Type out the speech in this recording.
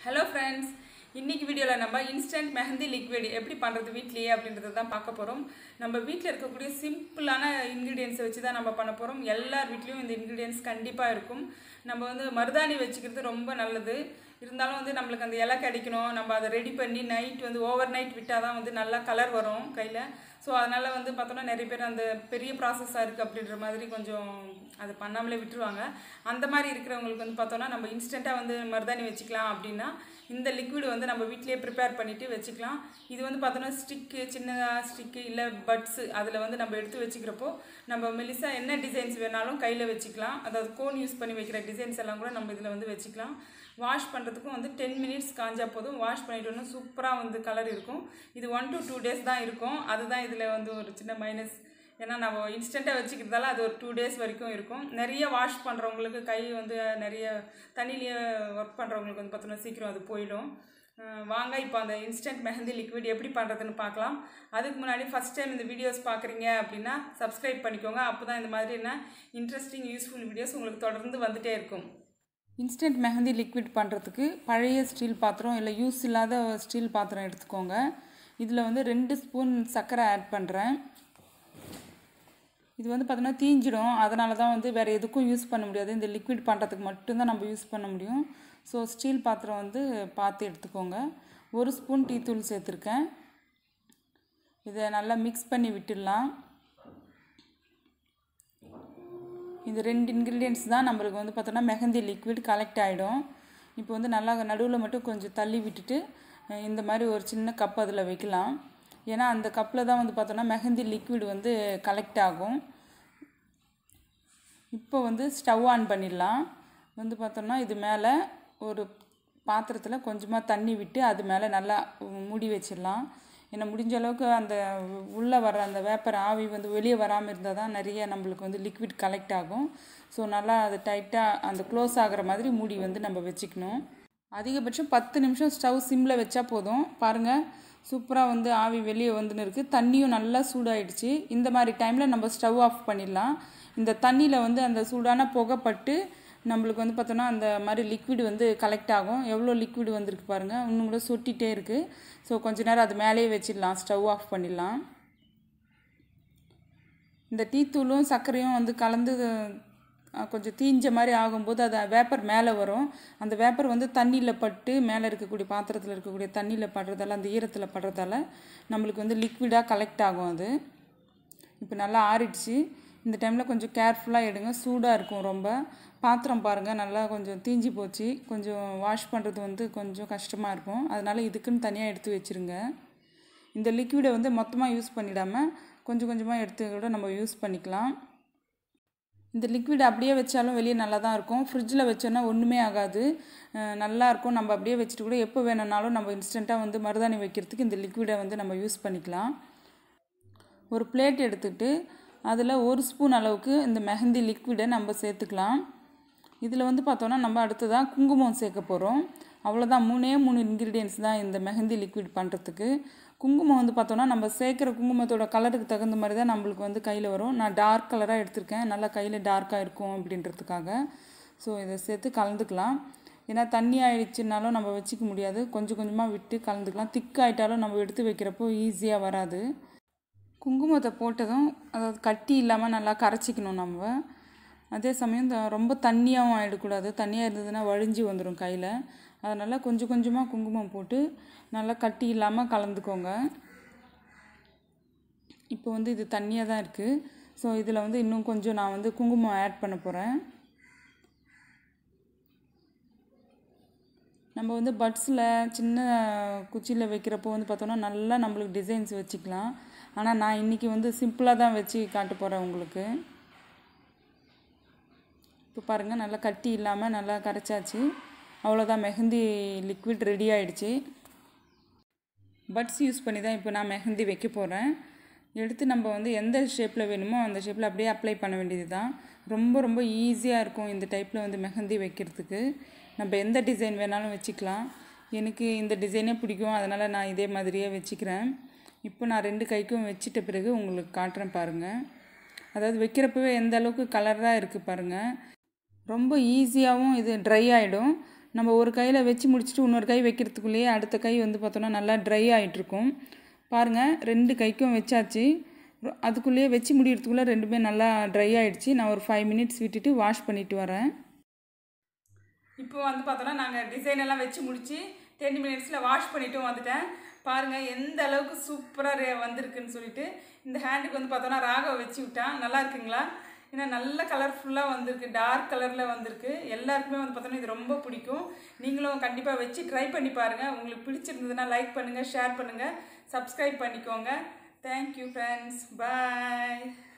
hello friends இன்னைக்கு வீடியோவில் நம்ம இன்ஸ்டன்ட் மெஹந்தி லிக்விட் எப்படி பண்ணுறது வீட்லேயே அப்படின்றத தான் பார்க்க போகிறோம் நம்ம வீட்டில் இருக்கக்கூடிய சிம்பிளான இன்க்ரீடியன்ஸை வச்சு தான் நம்ம பண்ண போகிறோம் எல்லார் வீட்லேயும் இந்த இன்க்ரீடியன்ஸ் கண்டிப்பாக இருக்கும் நம்ம வந்து மருதாணி வச்சுக்கிறது ரொம்ப நல்லது இருந்தாலும் வந்து நம்மளுக்கு அந்த இலை கிடைக்கணும் நம்ம அதை ரெடி பண்ணி நைட் வந்து ஓவர் நைட் விட்டால் தான் வந்து நல்லா கலர் வரும் கையில் ஸோ அதனால் வந்து பார்த்தோன்னா நிறைய பேர் அந்த பெரிய ப்ராசஸாக இருக்குது அப்படின்ற மாதிரி கொஞ்சம் அது பண்ணாமலே விட்டுருவாங்க அந்த மாதிரி இருக்கிறவங்களுக்கு வந்து பார்த்தோன்னா நம்ம இன்ஸ்டண்ட்டாக வந்து மருதாணி வச்சுக்கலாம் அப்படின்னா இந்த லிக்விட் வந்து நம்ம வீட்டிலேயே ப்ரிப்பேர் பண்ணிவிட்டு வச்சுக்கலாம் இது வந்து பார்த்தோன்னா ஸ்டிக்கு சின்னதாக ஸ்டிக்கு இல்லை பட்ஸு அதில் வந்து நம்ம எடுத்து வச்சுக்கிறப்போ நம்ம மெலிசாக என்ன டிசைன்ஸ் வேணாலும் கையில் வச்சுக்கலாம் அதாவது கோன் யூஸ் பண்ணி வைக்கிற டிசைன்ஸ் எல்லாம் கூட நம்ம இதில் வந்து வச்சுக்கலாம் வாஷ் பண்ணுறதுக்கும் வந்து டென் மினிட்ஸ் காஞ்சா போதும் வாஷ் பண்ணிட்டோன்னா சூப்பராக வந்து கலர் இருக்கும் இது ஒன் டு டூ டேஸ் தான் இருக்கும் அதுதான் இதில் வந்து ஒரு சின்ன மைனஸ் ஏன்னா நம்ம இன்ஸ்டண்ட்டாக வச்சுக்கிறதால அது ஒரு டூ டேஸ் வரைக்கும் இருக்கும் நிறைய வாஷ் பண்ணுறவங்களுக்கு கை வந்து நிறைய தண்ணியிலேயே ஒர்க் பண்ணுறவங்களுக்கு வந்து பார்த்தோன்னா சீக்கிரம் அது போயிடும் அஹ் வாங்க இப்போ அந்த இன்ஸ்டன்ட் மெஹந்தி லிக்விட் எப்படி பண்ணுறதுன்னு பார்க்கலாம் அதுக்கு முன்னாடி ஃபஸ்ட் டைம் இந்த வீடியோஸ் பார்க்குறீங்க அப்படின்னா சப்ஸ்கிரைப் பண்ணிக்கோங்க அப்போ தான் இந்த மாதிரி என்ன இன்ட்ரெஸ்டிங் யூஸ்ஃபுல் வீடியோஸ் உங்களுக்கு தொடர்ந்து வந்துகிட்டே இருக்கும் இன்ஸ்டன்ட் மெஹந்தி லிக்விட் பண்ணுறதுக்கு பழைய ஸ்டீல் பாத்திரம் இல்லை யூஸ் இல்லாத ஸ்டீல் பாத்திரம் எடுத்துக்கோங்க இதில் வந்து ரெண்டு ஸ்பூன் சர்க்கரை ஆட் பண்ணுறேன் இது வந்து பார்த்தோன்னா தீஞ்சிடும் அதனால தான் வந்து வேறு எதுக்கும் யூஸ் பண்ண முடியாது இந்த லிக்விட் பண்ணுறதுக்கு மட்டும்தான் நம்ம யூஸ் பண்ண முடியும் ஸோ ஸ்டீல் பாத்திரம் வந்து பார்த்து எடுத்துக்கோங்க ஒரு ஸ்பூன் டீ தூள் சேர்த்துருக்கேன் இதை நல்லா மிக்ஸ் பண்ணி விட்டுடலாம் இந்த ரெண்டு இன்க்ரீடியன்ட்ஸ் தான் நம்மளுக்கு வந்து பார்த்தோன்னா மெஹந்தி லிக்விட் கலெக்ட் ஆகிடும் இப்போ வந்து நல்லா நடுவில் மட்டும் கொஞ்சம் தள்ளி விட்டுட்டு அஹ் இந்த மாதிரி ஒரு சின்ன கப் அதில் வைக்கலாம் ஏன்னா அந்த கப்பில் தான் வந்து பார்த்தோன்னா மெஹந்தி லிக்விட் வந்து கலெக்ட் ஆகும் இப்போ வந்து ஸ்டவ் ஆன் பண்ணிடலாம் வந்து பார்த்தோம்னா இது மேலே ஒரு பாத்திரத்தில் கொஞ்சமாக தண்ணி விட்டு அது மேலே நல்லா மூடி வச்சிடலாம் ஏன்னா முடிஞ்ச அளவுக்கு அந்த உள்ளே வர அந்த வேப்பர் ஆவி வந்து வெளியே வராமல் இருந்தால் தான் நிறைய நம்மளுக்கு வந்து லிக்விட் கலெக்ட் ஆகும் ஸோ நல்லா அது டைட்டாக அந்த க்ளோஸ் ஆகிற மாதிரி மூடி வந்து நம்ம வச்சுக்கணும் அதிகபட்சம் பத்து நிமிஷம் ஸ்டவ் சிம்மில் வச்சா போதும் பாருங்கள் சூப்பராக வந்து ஆவி வெளியே வந்துன்னு இருக்குது தண்ணியும் நல்லா சூடாயிடுச்சு இந்த மாதிரி டைமில் நம்ம ஸ்டவ் ஆஃப் பண்ணிடலாம் இந்த தண்ணியில் வந்து அந்த சூடான புகைப்பட்டு நம்மளுக்கு வந்து பார்த்தோன்னா அந்த மாதிரி லிக்விட் வந்து கலெக்ட் ஆகும் எவ்வளோ லிக்விட் வந்திருக்கு பாருங்கள் இன்னும் கூட சொட்டிகிட்டே இருக்குது ஸோ கொஞ்ச நேரம் அது மேலேயே வச்சிடலாம் ஸ்டவ் ஆஃப் பண்ணிடலாம் இந்த டீத்தூளும் சர்க்கரையும் வந்து கலந்து அஹ், கொஞ்சம் தீஞ்ச மாதிரி ஆகும்போது அது வேப்பர் மேலே வரும் அந்த வேப்பர் வந்து தண்ணியில் பட்டு மேலே இருக்கக்கூடிய பாத்திரத்தில் இருக்கக்கூடிய தண்ணியில் படுறதால அந்த ஈரத்தில் படுறதால நம்மளுக்கு வந்து லிக்விடாக கலெக்ட் ஆகும் அது இப்போ நல்லா ஆறிடுச்சு இந்த டைமில் கொஞ்சம் கேர்ஃபுல்லாக எடுங்க சூடாக இருக்கும் ரொம்ப பாத்திரம் பாருங்கள் நல்லா கொஞ்சம் தீஞ்சு போச்சு கொஞ்சம் வாஷ் பண்ணுறது வந்து கொஞ்சம் கஷ்டமாக இருக்கும் அதனால் இதுக்குன்னு தனியாக எடுத்து வச்சுருங்க இந்த லிக்விடை வந்து மொத்தமாக யூஸ் பண்ணிடாமல் கொஞ்சம் கொஞ்சமாக எடுத்து கூட நம்ம யூஸ் பண்ணிக்கலாம் இந்த லிக்விட் அப்படியே வச்சாலும் வெளியே நல்லா தான் இருக்கும் ஃப்ரிட்ஜில் வச்சோன்னா ஒன்றுமே ஆகாது அஹ் நல்லா இருக்கும் நம்ம அப்படியே வச்சுட்டு கூட எப்போ வேணும்னாலும் நம்ம இன்ஸ்டண்ட்டாக வந்து மருதாணி வைக்கிறதுக்கு இந்த லிக்விடை வந்து நம்ம யூஸ் பண்ணிக்கலாம் ஒரு பிளேட் எடுத்துகிட்டு அதில் ஒரு ஸ்பூன் அளவுக்கு இந்த மெஹந்தி லிக்விடை நம்ம சேர்த்துக்கலாம் இதில் வந்து பார்த்தோன்னா நம்ம அடுத்ததாக குங்குமம் சேர்க்க போகிறோம் அவ்வளோதான் மூணே மூணு இன்க்ரீடியன்ஸ் தான் இந்த மெஹந்தி லிக்விட் பண்ணுறதுக்கு குங்குமம் வந்து பார்த்தோன்னா நம்ம சேர்க்குற குங்குமத்தோட கலருக்கு தகுந்த மாதிரி தான் நம்மளுக்கு வந்து கையில் வரும் நான் டார்க் கலராக எடுத்திருக்கேன் நல்லா கையில் டார்க்காக இருக்கும் அப்படின்றதுக்காக ஸோ இதை சேர்த்து கலந்துக்கலாம் ஏன்னா தண்ணி ஆயிடுச்சுனாலும் நம்ம வச்சுக்க முடியாது கொஞ்சம் கொஞ்சமாக விட்டு கலந்துக்கலாம் திக் ஆயிட்டாலும் நம்ம எடுத்து வைக்கிறப்போ ஈஸியாக வராது குங்குமத்தை போட்டதும் அதாவது கட்டி இல்லாமல் நல்லா கரைச்சிக்கணும் நம்ம அதே சமயம் இந்த ரொம்ப தண்ணியாகவும் ஆகிடக்கூடாது தண்ணியாக இருந்ததுன்னா வழிஞ்சு வந்துடும் கையில் அதனால் கொஞ்சம் கொஞ்சமாக குங்குமம் போட்டு நல்லா கட்டி இல்லாமல் கலந்துக்கோங்க இப்போ வந்து இது தண்ணியாக தான் இருக்குது ஸோ இதில் வந்து இன்னும் கொஞ்சம் நான் வந்து குங்குமம் ஆட் பண்ண போகிறேன் நம்ம வந்து பட்ஸில் சின்ன குச்சியில் வைக்கிறப்போ வந்து பார்த்தோன்னா நல்லா நம்மளுக்கு டிசைன்ஸ் வச்சுக்கலாம் ஆனால் நான் இன்றைக்கி வந்து சிம்பிளாக தான் வச்சு காட்ட போகிறேன் உங்களுக்கு இப்போ பாருங்கள் நல்லா கட்டி இல்லாமல் நல்லா கரைச்சாச்சு அவ்வளோதான் மெஹந்தி லிக்விட் ரெடி ஆயிடுச்சு பட்ஸ் யூஸ் பண்ணி தான் இப்போ நான் மெஹந்தி வைக்க போகிறேன் எடுத்து நம்ம வந்து எந்த ஷேப்பில் வேணுமோ அந்த ஷேப்பில் அப்படியே அப்ளை பண்ண வேண்டியது தான் ரொம்ப ரொம்ப ஈஸியாக இருக்கும் இந்த டைப்பில் வந்து மெஹந்தி வைக்கிறதுக்கு நம்ம எந்த டிசைன் வேணாலும் வச்சுக்கலாம் எனக்கு இந்த டிசைனே பிடிக்கும் அதனால் நான் இதே மாதிரியே வச்சுக்கிறேன் இப்போ நான் ரெண்டு கைக்கும் வச்சிட்ட பிறகு உங்களுக்கு காட்டுறேன் பாருங்கள் அதாவது வைக்கிறப்பவே எந்த அளவுக்கு கலராக இருக்குது பாருங்கள் ரொம்ப ஈஸியாகவும் இது ட்ரை ஆகிடும் நம்ம ஒரு கையில் வச்சு முடிச்சுட்டு இன்னொரு கை வைக்கிறதுக்குள்ளேயே அடுத்த கை வந்து பார்த்தோன்னா நல்லா ட்ரை ஆகிட்ருக்கும் பாருங்கள் ரெண்டு கைக்கும் வச்சாச்சு அதுக்குள்ளேயே வச்சு முடியறதுக்குள்ளே ரெண்டுமே நல்லா ட்ரை ஆகிடுச்சு நான் ஒரு ஃபைவ் மினிட்ஸ் விட்டுட்டு வாஷ் பண்ணிட்டு வரேன் இப்போ வந்து பார்த்தோன்னா நாங்கள் டிசைன் எல்லாம் வச்சு முடிச்சு டென் மினிட்ஸில் வாஷ் பண்ணிட்டும் வந்துட்டேன் பாருங்கள் எந்த அளவுக்கு சூப்பராக வந்திருக்குன்னு சொல்லிட்டு இந்த ஹேண்டுக்கு வந்து பார்த்தோன்னா ராகவ வச்சு விட்டான் நல்லா இருக்குங்களா ஏன்னா நல்ல கலர்ஃபுல்லாக வந்திருக்கு டார்க் கலரில் வந்திருக்கு எல்லாருக்குமே வந்து பார்த்தோன்னா இது ரொம்ப பிடிக்கும் நீங்களும் கண்டிப்பாக வச்சு ட்ரை பண்ணி பாருங்கள் உங்களுக்கு பிடிச்சிருந்ததுன்னா லைக் பண்ணுங்கள் ஷேர் பண்ணுங்கள் சப்ஸ்கிரைப் பண்ணிக்கோங்க தேங்க்யூ ஃப்ரெண்ட்ஸ் பாய்